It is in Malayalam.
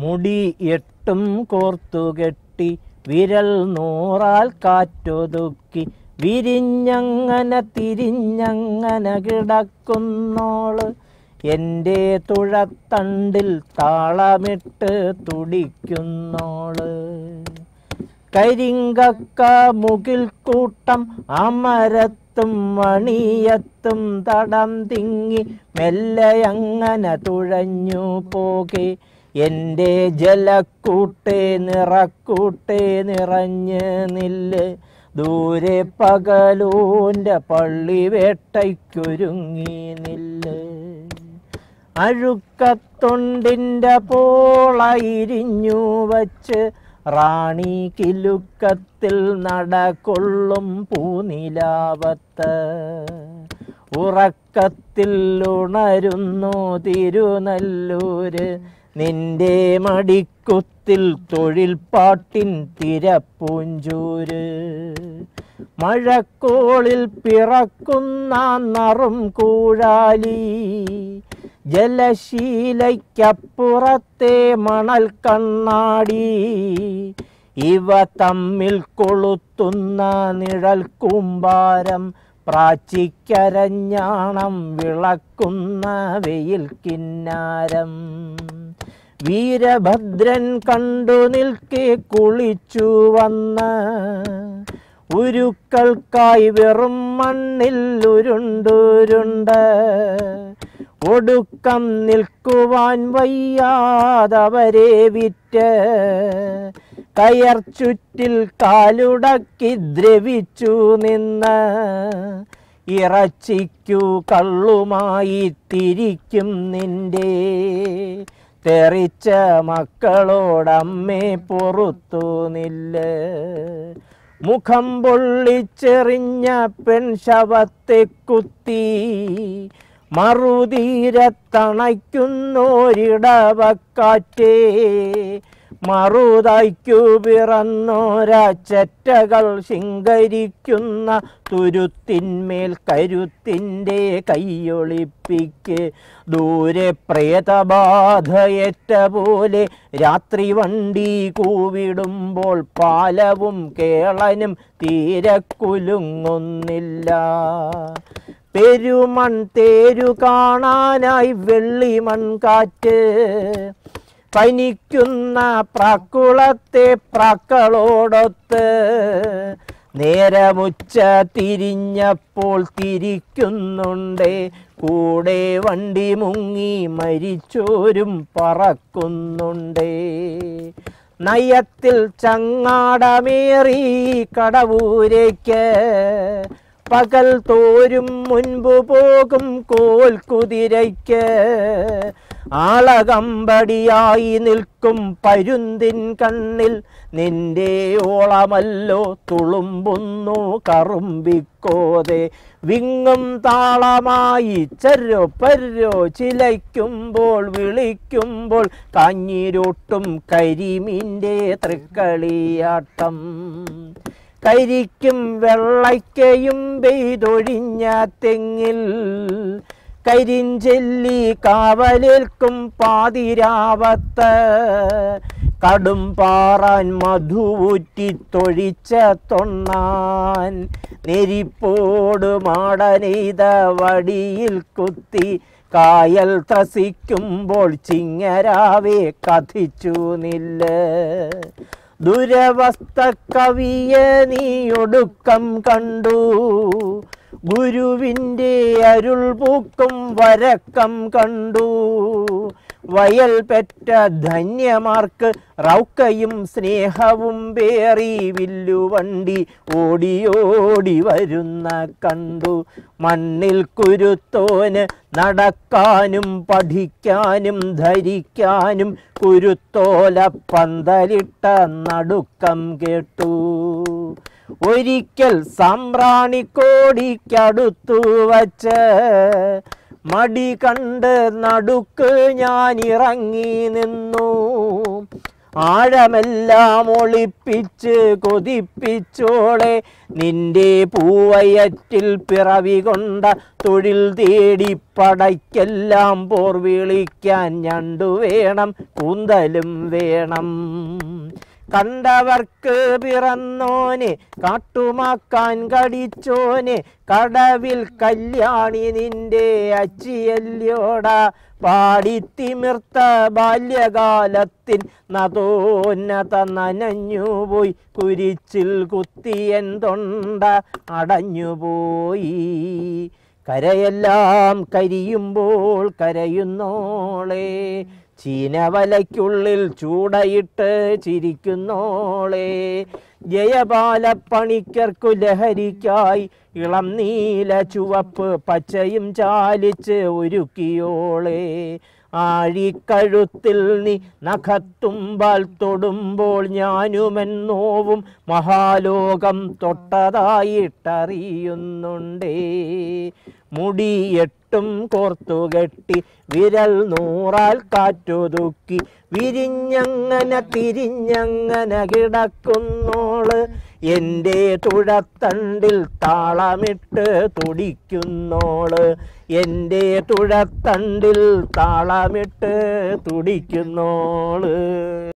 മുടി എട്ടും കോർത്തുകെട്ടി വിരൽ നൂറാൽ കാറ്റൊതുക്കി വിരിഞ്ഞങ്ങനെ തിരിഞ്ഞങ്ങനെ കിടക്കുന്നോള് എൻ്റെ തുഴത്തണ്ടിൽ താളമിട്ട് തുടിക്കുന്നോള് കരിങ്കക്ക മുകിൽ കൂട്ടം അമരത്തും മണിയത്തും തടം തിങ്ങി മെല്ലയങ്ങനെ തുഴഞ്ഞു പോകെ എൻ്റെ ജലക്കൂട്ടേ നിറക്കൂട്ടേ നിറഞ്ഞ് നില്ല് ദൂരെ പകലൂൻ്റെ പള്ളി വേട്ടയ്ക്കൊരുങ്ങി നില്ല് അഴുക്കത്തൊണ്ടിൻ്റെ പോളയിരിഞ്ഞു വച്ച് റാണി കിലുക്കത്തിൽ നടകൊള്ളും പൂനിലാവത്ത് ഉറക്കത്തിൽ ഉണരുന്നു തിരുനല്ലൂര് നിന്റെ മടിക്കുത്തിൽ തൊഴിൽപ്പാട്ടിൻ തിരപ്പൂഞ്ചൂര് മഴക്കോളിൽ പിറക്കുന്ന നറും കൂഴാലി ജലശീലയ്ക്കപ്പുറത്തെ മണൽ കണ്ണാടി ഇവ തമ്മിൽ കൊളുത്തുന്ന നിഴൽ കൂമ്പാരം പ്രാച്ചിക്കരഞ്ഞാണം വിളക്കുന്ന വെയിൽ കിന്നാരം വീരഭദ്രൻ കണ്ടു നിൽക്കെ കുളിച്ചു വന്ന് ഉരുക്കൾക്കായി വെറും മണ്ണിൽ ഉരുണ്ടുരുണ്ട് ഒടുക്കം നിൽക്കുവാൻ വയ്യാതവരെ വിറ്റ് കയർ ചുറ്റിൽ കാലുടക്കി ദ്രവിച്ചു നിന്ന് ഇറച്ചിക്കു കള്ളുമായി തിരിക്കും നിന്റെ തെറിച്ച മക്കളോടമ്മേ പൊറുത്തു നില്ല് മുഖം പൊള്ളിച്ചെറിഞ്ഞ പെൺ ശവത്തെ കുത്തി മറുതീരത്തണയ്ക്കുന്നോരിടവക്കാറ്റേ മറുതായ്ക്കു പിറന്നോരാച്ചറ്റകൾ ശിങ്കരിക്കുന്ന തുരുത്തിന്മേൽ കരുത്തിൻ്റെ കൈയൊളിപ്പിക്ക് ദൂരെ പ്രേതബാധയേറ്റ പോലെ രാത്രി വണ്ടി കൂവിടുമ്പോൾ പാലവും കേളനും തീരെ കുലുങ്ങുന്നില്ല പെരുമൺ തേരു കാണാനായി വെള്ളിമൺ കാറ്റ് പനിക്കുന്ന പ്രാക്കുളത്തെ പ്രാക്കളോടൊത്ത് നേരമുച്ച തിരിഞ്ഞപ്പോൾ തിരിക്കുന്നുണ്ടേ കൂടെ വണ്ടി മുങ്ങി മരിച്ചോരും പറക്കുന്നുണ്ടേ നയത്തിൽ ചങ്ങാടമേറി കടവൂരേക്ക് പകൽ തോരും മുൻപ് പോകും കോൽ കുതിരയ്ക്ക് ആളകമ്പടിയായി നിൽക്കും പരുന്തിൻ കണ്ണിൽ നിന്റെ ഓളമല്ലോ തുളുമ്പുന്നു കറുമ്പിക്കോതെ വിങ്ങും താളമായി ചരോ പരോ ചിലയ്ക്കുമ്പോൾ വിളിക്കുമ്പോൾ കാഞ്ഞിരോട്ടും കരിമീൻ്റെ തൃക്കളിയാട്ടം കരിക്കും വെള്ളയ്ക്കയും പെയ്തൊഴിഞ്ഞ തെങ്ങിൽ കരിഞ്ചെല്ലി കാവലേൽക്കും പാതിരാവത്ത് കടും പാറാൻ മധുവൂറ്റി തൊഴിച്ച തൊണ്ണാൻ നെരിപ്പോട് മാടനെയ്ത വടിയിൽ കുത്തി കായൽ ത്രസിക്കുമ്പോൾ ചിങ്ങരാവേ കഥിച്ചു നില്ല് ദുരവസ്ഥ കവിയെ നീ ഒടുക്കം കണ്ടു ഗുരുവിൻ്റെ അരുൾ പൂക്കും വരക്കം കണ്ടു വയൽ പെറ്റ ധന്യമാർക്ക് റൗക്കയും സ്നേഹവും പേറി വില്ലുവണ്ടി ഓടിയോടി വരുന്ന കണ്ടു മണ്ണിൽ കുരുത്തോന് നടക്കാനും പഠിക്കാനും ധരിക്കാനും കുരുത്തോല പന്തലിട്ട നടുക്കം കേട്ടു ഒരിക്കൽ സാമ്പ്രാണിക്കോടിക്കടുത്തു വച്ച് മടി കണ്ട് നടുക്ക് ഞാൻ ഇറങ്ങി നിന്നു ആഴമെല്ലാം ഒളിപ്പിച്ച് കൊതിപ്പിച്ചോളെ നിന്റെ പൂവയറ്റിൽ പിറവി കൊണ്ട തൊഴിൽ തേടി പടയ്ക്കെല്ലാം പോർ വിളിക്കാൻ ഞണ്ടു വേണം കൂന്തലും വേണം കണ്ടവർക്ക് പിറന്നോനെ കാട്ടുമാക്കാൻ കടിച്ചോനെ കടവിൽ കല്യാണി നിന്റെ അച്ചിയല്യോടാ പാടിത്തിമിർത്ത ബാല്യകാലത്തിൻ നതോന്നത നനഞ്ഞുപോയി കുരിച്ചിൽ കുത്തിയൻ തൊണ്ട അടഞ്ഞുപോയി കരയെല്ലാം കരിയുമ്പോൾ കരയുന്നോളെ ചീനവലയ്ക്കുള്ളിൽ ചൂടയിട്ട് ചിരിക്കുന്നോളെ ജയപാലപ്പണിക്കർക്കു ലഹരിക്കായി ഇളം നീല ചുവപ്പ് പച്ചയും ചാലിച്ച് ഒരുക്കിയോളെ ആഴിക്കഴുത്തിൽ നീ നഖത്തുമ്പാൽ തൊടുമ്പോൾ ഞാനുമെൻ നോവും മഹാലോകം തൊട്ടതായിട്ടറിയുന്നുണ്ടേ മുടിയെട്ടും കോർത്തുകെട്ടി വിരൽ നൂറാൽ കാറ്റൊതുക്കി വിരിഞ്ഞങ്ങനെ തിരിഞ്ഞങ്ങനെ കിടക്കുന്നോള് എൻ്റെ തുഴത്തണ്ടിൽ താളമിട്ട് തുടിക്കുന്നോള് എൻ്റെ തുഴത്തണ്ടിൽ താളമിട്ട് തുടിക്കുന്നോള്